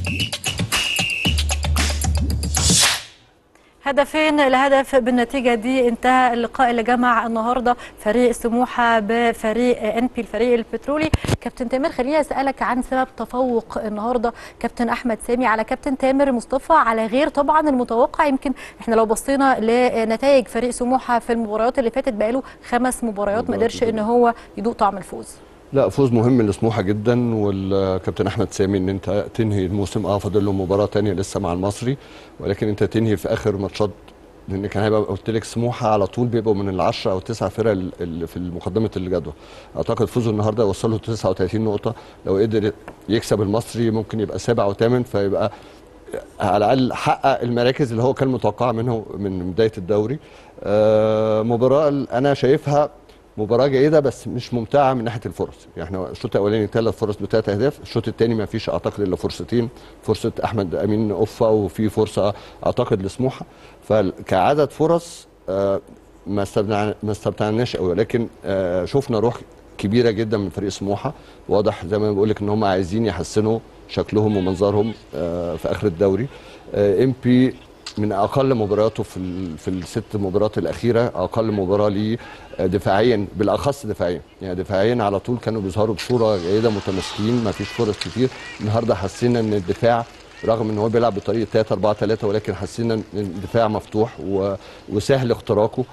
هدفين الهدف بالنتيجه دي انتهى اللقاء اللي جمع النهارده فريق سموحه بفريق انبي الفريق البترولي كابتن تامر خليني اسالك عن سبب تفوق النهارده كابتن احمد سامي على كابتن تامر مصطفى على غير طبعا المتوقع يمكن احنا لو بصينا لنتائج فريق سموحه في المباريات اللي فاتت بقاله خمس مباريات ما قدرش ان هو يدوق طعم الفوز لا فوز مهم لسموحه جدا والكابتن احمد سامي ان انت تنهي الموسم اه فاضل له مباراه ثانيه لسه مع المصري ولكن انت تنهي في اخر ماتشات لان كان هيبقى قلت لك سموحه على طول بيبقوا من العشرة او التسع فرق اللي في مقدمه الجدول اعتقد فوزه النهارده وصله 39 نقطه لو قدر يكسب المصري ممكن يبقى سابع وثامن فيبقى على الاقل حقق المراكز اللي هو كان متوقع منه من بدايه الدوري آه مباراه انا شايفها مباراه جيده بس مش ممتعه من ناحيه الفرص يعني احنا الشوط الاولاني ثلاث فرص بثلاث اهداف الشوط الثاني ما فيش اعتقد الا فرصتين فرصه احمد امين اوفا وفي فرصه اعتقد لسموحه فكعدد فرص آه ما استمتعنا ما استمتعناش قوي ولكن آه شفنا روح كبيره جدا من فريق سموحه واضح زي ما بقول لك ان هم عايزين يحسنوا شكلهم ومنظرهم آه في اخر الدوري ام بي من اقل مبارياته في في الست مباريات الاخيره اقل مباراه ليه دفاعيا بالاخص دفاعيا يعني دفاعيا على طول كانوا بيظهروا بصوره جيده متماسكين ما فيش فرص كتير النهارده حسينا ان الدفاع رغم ان هو بيلعب بطريقه 3 4 3 ولكن حسينا ان الدفاع مفتوح وسهل اختراقه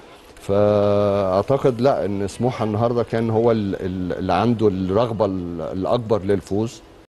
فاعتقد لا ان سموحه النهارده كان هو اللي عنده الرغبه الاكبر للفوز